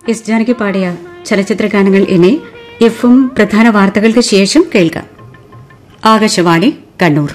S Janaki പാടിയ ചലച്ചിത്ര ഗാനങ്ങൾ ഇനി എഫും പ്രധാന വാർത്തകൾക്ക് ശേഷം കേൾക്കാം ആകാശവാണി കണ്ണൂർ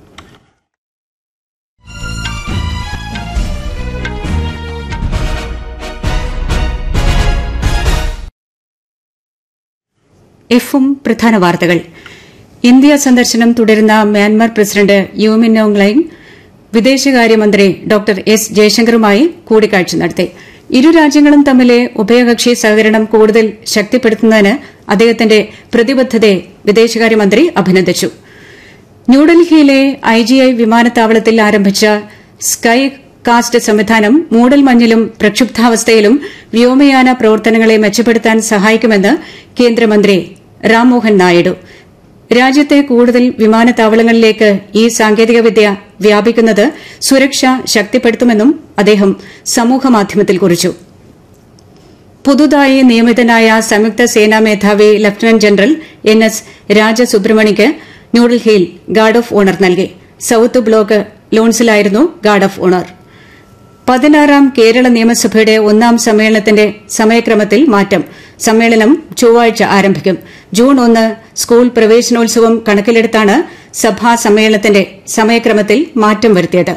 എഫും പ്രധാന വാർത്തകൾ ഇന്ത്യ സന്ദർശനം തുടരുന്ന മ്യാൻമാർ പ്രസിഡന്റ് യുമിൻ ഓങ്ലൈൻ വിദേശകാര്യമന്ത്രി ഡോക്ടർ എസ് ജയശങ്കറുമായി കൂടിക്കാഴ്ച നടത്തി ഇരു രാജ്യങ്ങളും തമ്മിലെ ഉഭയകക്ഷി സഹകരണം കൂടുതൽ ശക്തിപ്പെടുത്തുന്നതിന് അദ്ദേഹത്തിന്റെ പ്രതിബദ്ധതയെ വിദേശകാര്യമന്ത്രി അഭിനന്ദിച്ചു ന്യൂഡൽഹിയിലെ ഐജിഐ വിമാനത്താവളത്തിൽ ആരംഭിച്ച സ്കൈ കാസ്റ്റ് സംവിധാനം മൂടൽമഞ്ഞിലും പ്രക്ഷുബ്ധാവസ്ഥയിലും വ്യോമയാന പ്രവർത്തനങ്ങളെ മെച്ചപ്പെടുത്താൻ സഹായിക്കുമെന്ന് കേന്ദ്രമന്ത്രി റാംമോഹൻ നായിഡു രാജ്യത്തെ കൂടുതൽ വിമാനത്താവളങ്ങളിലേക്ക് ഈ സാങ്കേതികവിദ്യ വ്യാപിക്കുന്നത് സുരക്ഷ ശക്തിപ്പെടുത്തുമെന്നും അദ്ദേഹം സമൂഹമാധ്യമത്തിൽ കുറിച്ചു പുതുതായി നിയമിതനായ സംയുക്ത സേനാ മേധാവി ലഫ്റ്റനന്റ് ജനറൽ എൻ എസ് രാജസുബ്രഹ്മണിക്ക് ന്യൂഡൽഹിയിൽ ഗാർഡ് ഓഫ് ഓണർ നൽകി സൌത്ത് ബ്ലോക്ക് ലോൺസിലായിരുന്നു ഗാർഡ് ഓഫ് ഓണർ പതിനാറാം കേരള നിയമസഭയുടെ ഒന്നാം സമ്മേളനത്തിന്റെ സമയക്രമത്തിൽ മാറ്റം സമ്മേളനം ചൊവ്വാഴ്ച ആരംഭിക്കും ജൂൺ ഒന്ന് സ്കൂൾ പ്രവേശനോത്സവം കണക്കിലെടുത്താണ് സഭാ സമ്മേളനത്തിന്റെ സമയക്രമത്തിൽ മാറ്റം വരുത്തിയത്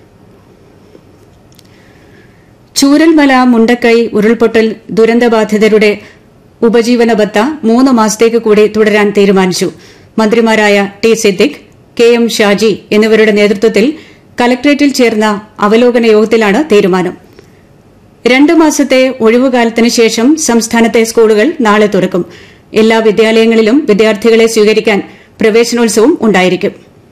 ചൂരൽമല മുണ്ടക്കൈ ഉരുൾപൊട്ടൽ ദുരന്തബാധിതരുടെ ഉപജീവന ബത്ത മൂന്ന് മാസത്തേക്ക് കൂടി തുടരാൻ തീരുമാനിച്ചു മന്ത്രിമാരായ T Siddique K M Shaji എന്നിവരുടെ നേതൃത്വത്തിൽ കലക്ട്രേറ്റിൽ ചേർന്ന അവലോകന യോഗത്തിലാണ് തീരുമാനം രണ്ടു മാസത്തെ ഒഴിവുകാലത്തിന് ശേഷം സംസ്ഥാനത്തെ സ്കൂളുകൾ നാളെ തുറക്കും എല്ലാ വിദ്യാലയങ്ങളിലും വിദ്യാർത്ഥികളെ സ്വീകരിക്കാൻ പ്രവേശനോത്സവം ഉണ്ടായിരിക്കും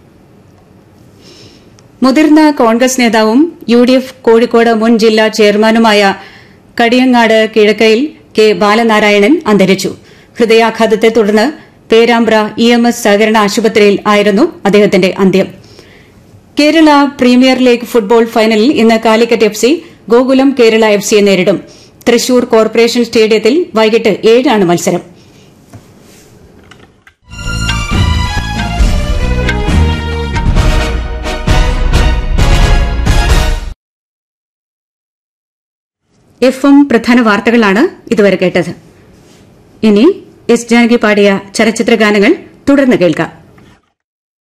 മുതിർന്ന കോൺഗ്രസ് നേതാവും യു ഡി എഫ് കോഴിക്കോട് മുൻ ജില്ലാ ചെയർമാനുമായ കടിയങ്ങാട് കിഴക്കയിൽ കെ ബാലനാരായണൻ അന്തരിച്ചു ഹൃദയാഘാതത്തെ തുടർന്ന് പേരാമ്പ്ര ഇ എം എസ് സഹകരണ ആശുപത്രിയിൽ ആയിരുന്നു അദ്ദേഹത്തിന്റെ അന്ത്യം കേരള പ്രീമിയർ ലീഗ് ഫുട്ബോൾ ഫൈനലിൽ ഇന്ന് Calicut F C Gokulam Kerala F സിയെ നേരിടും തൃശൂർ കോർപ്പറേഷൻ സ്റ്റേഡിയത്തിൽ വൈകിട്ട് ഏഴാണ് മത്സരം എഫും പ്രധാന വാർത്തകളാണ് ഇതുവരെ കേട്ടത് ഇനി എസ് ജാനകി പാടിയ ചലച്ചിത്ര ഗാനങ്ങൾ തുടർന്ന് കേൾക്കാം